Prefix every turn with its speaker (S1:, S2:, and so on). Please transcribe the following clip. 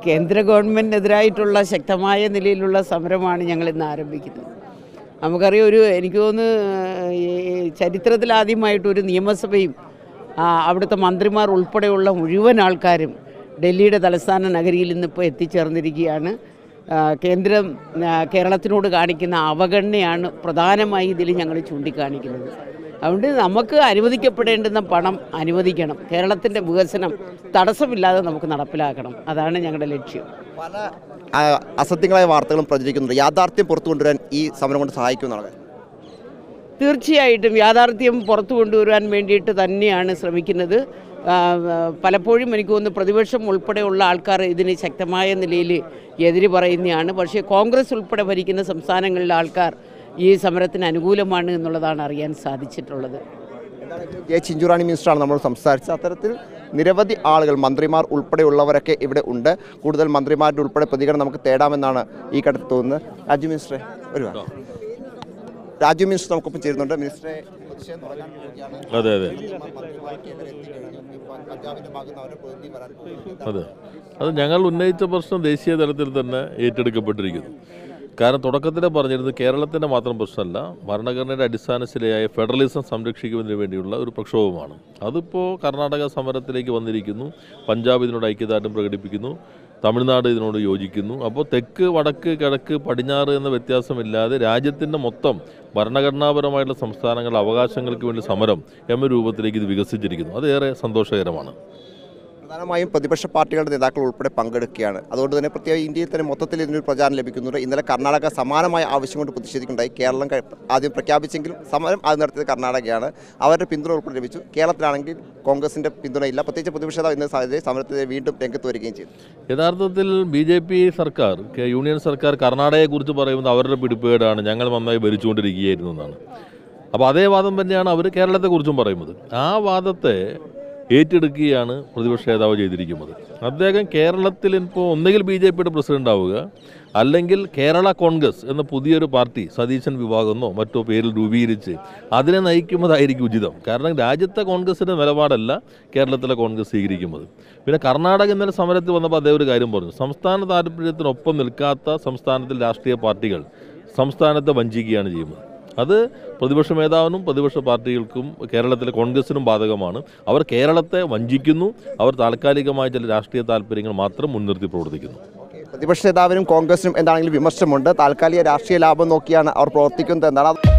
S1: കേന്ദ്ര ഗവൺമെൻറ്റിനെതിരായിട്ടുള്ള ശക്തമായ നിലയിലുള്ള സമരമാണ് ഞങ്ങൾ ഇന്ന് ആരംഭിക്കുന്നത് നമുക്കറിയാം ഒരു എനിക്ക് തോന്നുന്നു ഈ ചരിത്രത്തിലാദ്യമായിട്ട് ഒരു നിയമസഭയും ആ, അവിടുത്തെ മന്ത്രിമാർ ഉൾപ്പെടെയുള്ള മുഴുവൻ ആൾക്കാരും ഡൽഹിയുടെ തലസ്ഥാന നഗരിയിൽ ഇന്നിപ്പോൾ എത്തിച്ചേർന്നിരിക്കുകയാണ് ആ, കേന്ദ്രം ആ, കേരളത്തിനോട് കാണിക്കുന്ന അവഗണനയാണ് പ്രധാനമായി ഇതിൽ ഞങ്ങൾ ചൂണ്ടിക്കാണിക്കുന്നത് അതുകൊണ്ട് നമുക്ക് അനുവദിക്കപ്പെടേണ്ടുന്ന പണം അനുവദിക്കണം കേരളത്തിൻ്റെ വികസനം തടസ്സമില്ലാതെ നമുക്ക് നടപ്പിലാക്കണം അതാണ് ഞങ്ങളുടെ ലക്ഷ്യം
S2: പല ആ, അസത്യങ്ങളായ വാർത്തകളും പ്രചരിക്കുന്നുണ്ട് യാഥാർത്ഥ്യം പുറത്തു കൊണ്ടുവരാൻ ഈ സമരം കൊണ്ട് സഹായിക്കുമെന്നാണ്
S1: തീർച്ചയായിട്ടും യാഥാർത്ഥ്യം പുറത്തു കൊണ്ടുവരാൻ വേണ്ടിയിട്ട് തന്നെയാണ് ശ്രമിക്കുന്നത് ആ, ആ, പലപ്പോഴും എനിക്ക് തോന്നുന്നു പ്രതിപക്ഷം ഉൾപ്പെടെയുള്ള ആൾക്കാർ ഇതിന് ശക്തമായ നിലയിൽ എതിര് പറയുന്നതാണ് പക്ഷേ കോൺഗ്രസ് ഉൾപ്പെടെ ഭരിക്കുന്ന സംസ്ഥാനങ്ങളിലെ ആൾക്കാർ ഈ സമരത്തിന് അനുകൂലമാണ് എന്നുള്ളതാണ് അറിയാൻ സാധിച്ചിട്ടുള്ളത്
S2: ജെ ചിഞ്ചുറാണി മിനിസ്റ്ററാണ് നമ്മൾ സംസാരിച്ചത് അത്തരത്തിൽ നിരവധി ആളുകൾ മന്ത്രിമാർ ഉൾപ്പെടെയുള്ളവരൊക്കെ ഇവിടെ ഉണ്ട് കൂടുതൽ മന്ത്രിമാരുടെ ഉൾപ്പെടെ പ്രതികരണം നമുക്ക് തേടാമെന്നാണ് ഈ ഘട്ടത്തിൽ തോന്നുന്നത് രാജു മിനിസ്റ്ററെ ഒരു വാ. രാജു മിനിസ്റ്റർ നമുക്കൊപ്പം ചേരുന്നുണ്ട് മിനിസ്റ്ററെ പ്രതിഷേധം തുടങ്ങാൻ പോവുകയാണ്.
S3: അതെ അതെ
S2: മന്ത്രിമാർക്കെതിരെ എത്തിക്കഴിഞ്ഞു. ഇപ്പോൾ പഞ്ചാബിന്റെ ഭാഗത്ത് നിന്ന് അവരെ പ്രതിനിധി വരാൻ പോകുന്നു.
S3: അതെ അത് ഞങ്ങൾ ഉന്നയിച്ച പ്രശ്നം ദേശീയ തലത്തിൽ തന്നെ ഏറ്റെടുക്കപ്പെട്ടിരിക്കുന്നു കാരണം തുടക്കത്തിലെ പറഞ്ഞിരുന്നത് കേരളത്തിൻ്റെ മാത്രം പ്രശ്നമല്ല ഭരണഘടനയുടെ അടിസ്ഥാനശിലയായ ഫെഡറലിസം സംരക്ഷിക്കുന്നതിന് വേണ്ടിയുള്ള ഒരു പ്രക്ഷോഭമാണ് അതിപ്പോൾ കർണാടക സമരത്തിലേക്ക് വന്നിരിക്കുന്നു പഞ്ചാബ് ഇതിനോട് ഐക്യദാർഢ്യം പ്രകടിപ്പിക്കുന്നു തമിഴ്നാട് ഇതിനോട് യോജിക്കുന്നു അപ്പോൾ തെക്ക് വടക്ക് കിഴക്ക് പടിഞ്ഞാറ് എന്ന വ്യത്യാസമില്ലാതെ രാജ്യത്തിൻ്റെ മൊത്തം ഭരണഘടനാപരമായിട്ടുള്ള സംസ്ഥാനങ്ങളുടെ അവകാശങ്ങൾക്ക് വേണ്ടി സമരം എന്ന രൂപത്തിലേക്ക് ഇത് വികസിച്ചിരിക്കുന്നു അത് ഏറെ സന്തോഷകരമാണ്
S2: പ്രധാനമായും പ്രതിപക്ഷ പാർട്ടികളുടെ നേതാക്കൾ ഉൾപ്പെടെ പങ്കെടുക്കുകയാണ് അതുകൊണ്ട് തന്നെ പ്രത്യേക ഇന്ത്യയിൽ തന്നെ മൊത്തത്തിൽ ഇതിനൊരു പ്രചാരണം ലഭിക്കുന്നുണ്ട് ഇന്നലെ കർണാടക സമാനമായ ആവശ്യം കൊണ്ട് പ്രതിഷേധിക്കുണ്ടായി കേരളം ക- ആദ്യം പ്രഖ്യാപിച്ചെങ്കിലും സമരം ആദ്യം നടത്തിയത് കർണാടകയാണ് അവരുടെ പിന്തുണ ഉൾപ്പെടെ ലഭിച്ചു കേരളത്തിലാണെങ്കിൽ കോൺഗ്രസിന്റെ പിന്തുണയില്ല പ്രത്യേകിച്ച് പ്രതിപക്ഷ നേതാവ് ഇന്ന സാഹചര്യം സമരത്തിന് വീണ്ടും രംഗത്ത് വരികയും ചെയ്തു
S3: യഥാർത്ഥത്തിൽ ബി ജെ പി സർക്കാർ കെ- യൂണിയൻ സർക്കാർ കർണാടകയെക്കുറിച്ച് പറയുന്നത് അവരുടെ പിടിപ്പേടാണ് ഞങ്ങൾ നന്നായി ഭരിച്ചുകൊണ്ടിരിക്കുകയായിരുന്നു എന്നാണ് അപ്പോൾ അതേ വാദം തന്നെയാണ് അവർ കേരളത്തെക്കുറിച്ചും പറയുന്നത് ആ വാദത്തെ ഏറ്റെടുക്കുകയാണ് പ്രതിപക്ഷ നേതാവ് ചെയ്തിരിക്കുന്നത് അദ്ദേഹം കേരളത്തിൽ ഇപ്പോൾ ഒന്നുകിൽ ബി ജെ പിയുടെ പ്രസിഡന്റ് ആവുക അല്ലെങ്കിൽ കേരള കോൺഗ്രസ് എന്ന പുതിയൊരു പാർട്ടി സതീശൻ വിഭാഗമെന്നോ മറ്റോ പേരിൽ രൂപീകരിച്ച് അതിനെ നയിക്കുന്നതായിരിക്കും ഉചിതം കാരണം രാജ്യത്തെ കോൺഗ്രസിൻ്റെ നിലപാടല്ല കേരളത്തിലെ കോൺഗ്രസ് സ്വീകരിക്കുന്നത് പിന്നെ കർണാടക ഇന്നലെ സമരത്തിൽ വന്നപ്പോൾ അദ്ദേഹം ഒരു കാര്യം പറഞ്ഞു സംസ്ഥാന താല്പര്യത്തിനൊപ്പം നിൽക്കാത്ത സംസ്ഥാനത്തിൽ രാഷ്ട്രീയ പാർട്ടികൾ സംസ്ഥാനത്തെ വഞ്ചിക്കുകയാണ് ചെയ്യുന്നത് അത് പ്രതിപക്ഷ മേധാവിനും പ്രതിപക്ഷ പാർട്ടികൾക്കും കേരളത്തിലെ കോൺഗ്രസിനും ബാധകമാണ് അവർ കേരളത്തെ വഞ്ചിക്കുന്നു അവർ താൽക്കാലികമായ ചില രാഷ്ട്രീയ താല്പര്യങ്ങൾ മാത്രം മുൻനിർത്തി പ്രവർത്തിക്കുന്നു
S2: പ്രതിപക്ഷ നേതാവിനും കോൺഗ്രസിനും എന്താണെങ്കിലും വിമർശനമുണ്ട് താൽക്കാലിക രാഷ്ട്രീയ ലാഭം നോക്കിയാണ് അവർ പ്രവർത്തിക്കുന്നത് എന്നാണ്